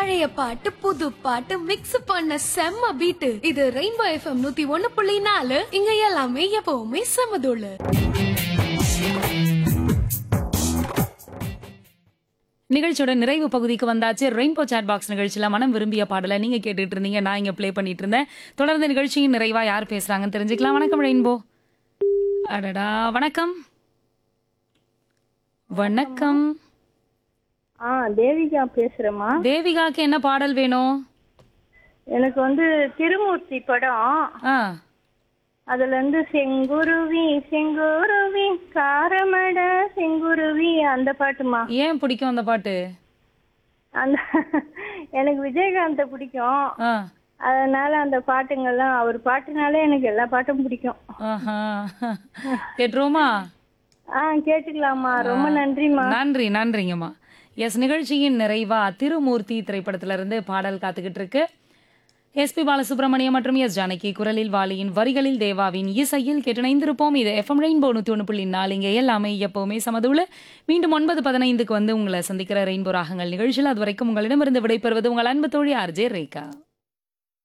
பழைய பாட்டு புது பாட்டு மிக்ஸ் பண்ண செம்ம பீட்டு இது ரெயின்போ எஃப்எம் நூத்தி ஒன்னு புள்ளி நாலு இங்க எல்லாமே எப்பவுமே செம்மதோளு நிகழ்ச்சியோட நிறைவு பகுதிக்கு வந்தாச்சு ரெயின்போ சாட் பாக்ஸ் நிகழ்ச்சியில மனம் விரும்பிய பாடலை நீங்க கேட்டுட்டு இருந்தீங்க நான் இங்க ப்ளே பண்ணிட்டு இருந்தேன் தொடர்ந்து நிகழ்ச்சியின் நிறைவா யார் பேசுறாங்கன்னு தெரிஞ்சுக்கலாம் வணக்கம் ரெயின்போ அடடா வணக்கம் வணக்கம் ஆ தேவிகா பேசுறேம்மா தேவிகாக்கு என்ன பாடல் வேணும் எனக்கு வந்து திருமூர்த்தி படம் ஆ அதுல இருந்து செங்குருவி செங்குருவி காரமட செங்குருவி அந்த பாட்டுமா ஏன் பிடிக்கும் அந்த பாட்டு அந்த எனக்கு விஜயகாந்த பிடிக்கும் ஆ அதனால அந்த பாட்டுங்கெல்லாம் அவர் பாட்டுனாலே எனக்கு எல்லா பாட்டும் பிடிக்கும் ஆஹா கேட்டுருவோமா ஆ கேட்டுக்கலாமா ரொம்ப நன்றிம்மா நன்றி நன்றிங்கம்மா எஸ் நிகழ்ச்சியின் நிறைவா திருமூர்த்தி திரைப்படத்துல இருந்து பாடல் காத்துக்கிட்டு இருக்கு எஸ்பி பாலசுப்ரமணியம் மற்றும் எஸ் ஜானகி குரலில் வாலியின் வரிகளில் தேவாவின் இசையில் கேட்டிணைந்திருப்போம் இது எஃப்எம் ரெயின்போ நூற்றி ஒன்று புள்ளி நாலு இங்கே எல்லாமே எப்பவுமே சமதுள்ள மீண்டும் ஒன்பது பதினைந்துக்கு வந்து உங்களை சந்திக்கிற ரெயின்போ ராகங்கள் நிகழ்ச்சியில் அது வரைக்கும் உங்களிடமிருந்து விடைபெறுவது உங்கள் அன்பு தோழி ஆர்ஜே ரேகா